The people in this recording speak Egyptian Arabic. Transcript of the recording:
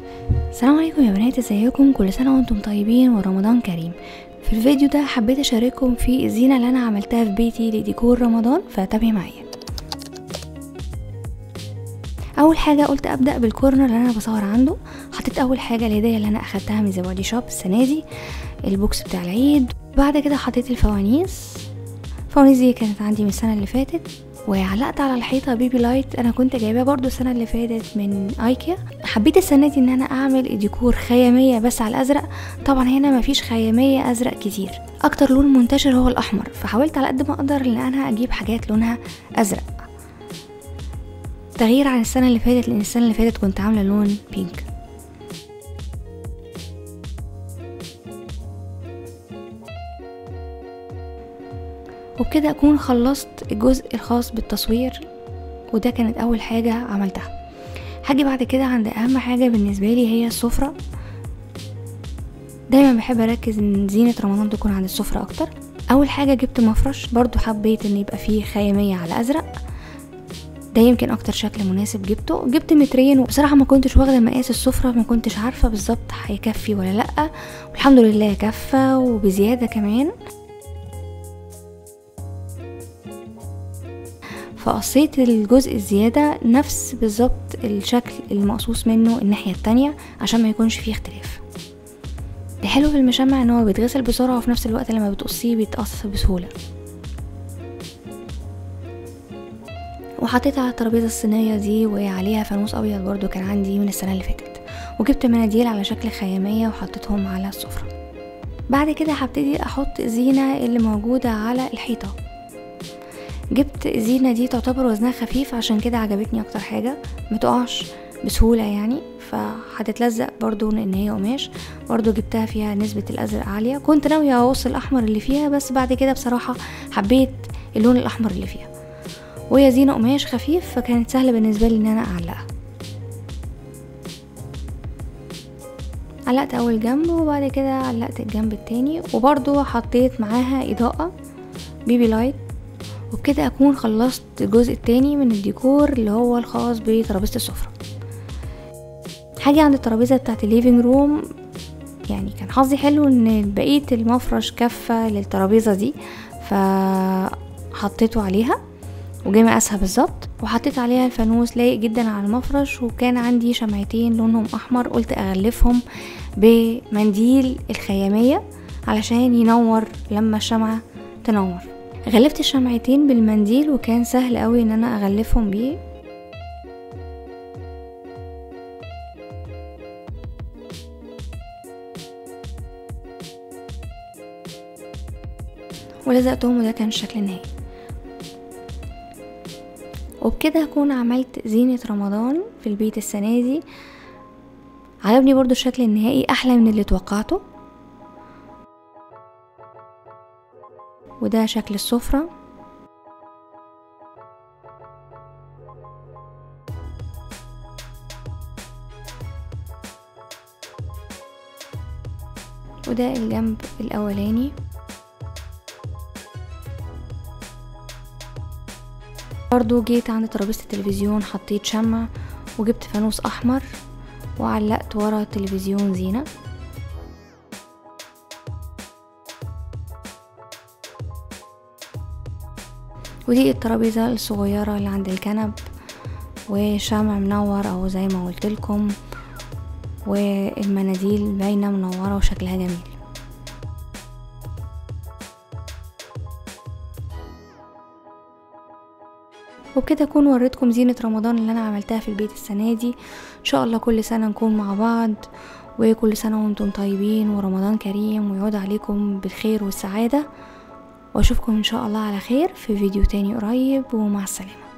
السلام عليكم يا بنات ازيكم كل سنه وانتم طيبين ورمضان كريم في الفيديو ده حبيت اشارككم في الزينه اللي انا عملتها في بيتي لديكور رمضان فتابعي معايا اول حاجه قلت ابدا بالكورنر اللي انا بصور عنده حطيت اول حاجه الهديه اللي انا اخدتها من زبادي شوب السنه دي البوكس بتاع العيد بعد كده حطيت الفوانيس الفوانيس دي كانت عندي من السنه اللي فاتت وعلقت على الحيطه بيبي لايت انا كنت جايباه برضو السنه اللي فاتت من ايكيا حبيت السنه دي ان انا اعمل ديكور خياميه بس على الازرق طبعا هنا مفيش خياميه ازرق كتير اكتر لون منتشر هو الاحمر فحاولت على قد ما اقدر ان انا اجيب حاجات لونها ازرق تغيير عن السنه اللي فاتت لان السنه اللي فاتت كنت عامله لون بينك وبكده اكون خلصت الجزء الخاص بالتصوير وده كانت اول حاجة عملتها هاجي بعد كده عند اهم حاجة بالنسبة لي هي السفرة دايما بحب اركز ان زينة رمضان تكون عند السفرة اكتر اول حاجة جبت مفرش برضو حبيت ان يبقى فيه خيامية على ازرق ده يمكن اكتر شكل مناسب جبته جبت مترين وبصراحة ما كنتش واخدة مقاس السفرة ما كنتش عارفة بالظبط هيكفي ولا لأ والحمد لله كفى وبزيادة كمان فقصيت الجزء الزيادة نفس بالظبط الشكل المقصوص منه الناحية التانية عشان ما يكونش فيه اختلاف الحلو في المشمع ان هو بيتغسل بسرعة وفي نفس الوقت لما بتقصيه بيتقص بسهولة وحطيت على الترابيزة الصينية دي وعليها فانوس ابيض برضو كان عندي من السنة اللي فاتت وجبت مناديل على شكل خيامية وحطيتهم على السفرة بعد كده هبتدي احط الزينة اللي موجودة على الحيطة جبت الزينة دي تعتبر وزنها خفيف عشان كده عجبتني اكتر حاجة متقعش بسهولة يعني فهتتلزق برضو ان هي قماش برضو جبتها فيها نسبة الازرق عالية كنت ناوية اقص الاحمر اللي فيها بس بعد كده بصراحة حبيت اللون الاحمر اللي فيها وهي زينة قماش خفيف فكانت سهلة بالنسبة لي ان انا اعلقها علقت اول جنب وبعد كده علقت الجنب التاني وبرضو حطيت معاها اضاءة بيبي لايت وبكده اكون خلصت الجزء التاني من الديكور اللي هو الخاص بترابيزة السفرة حاجة عند الترابيزة بتاعت الليفينج روم يعني كان حظي حلو ان بقية المفرش كفة للترابيزة دي فحطيته عليها وجاي مقاسها بالظبط وحطيت عليها الفانوس لايق جدا على المفرش وكان عندي شمعتين لونهم احمر قلت اغلفهم بمنديل الخيامية علشان ينور لما الشمعة تنور غلفت الشمعتين بالمنديل وكان سهل قوي ان انا اغلفهم بيه ولزقتهم وده كان الشكل النهائي وبكده هكون عملت زينة رمضان في البيت السنة دي عجبني برضو الشكل النهائي احلى من اللي توقعته وده شكل السفرة وده الجنب الأولاني برضو جيت عند ترابيزة التلفزيون حطيت شمع وجبت فانوس أحمر وعلقت ورا التلفزيون زينة ودي الترابيزة الصغيرة اللي عند الكنب وشمع منور او زي ما قلت لكم والمناديل باينة منورة وشكلها جميل وبكده اكون وريتكم زينة رمضان اللي انا عملتها في البيت السنة دي ان شاء الله كل سنة نكون مع بعض وكل سنة وانتم طيبين ورمضان كريم ويعود عليكم بالخير والسعادة واشوفكم ان شاء الله على خير في فيديو تاني قريب ومع السلامة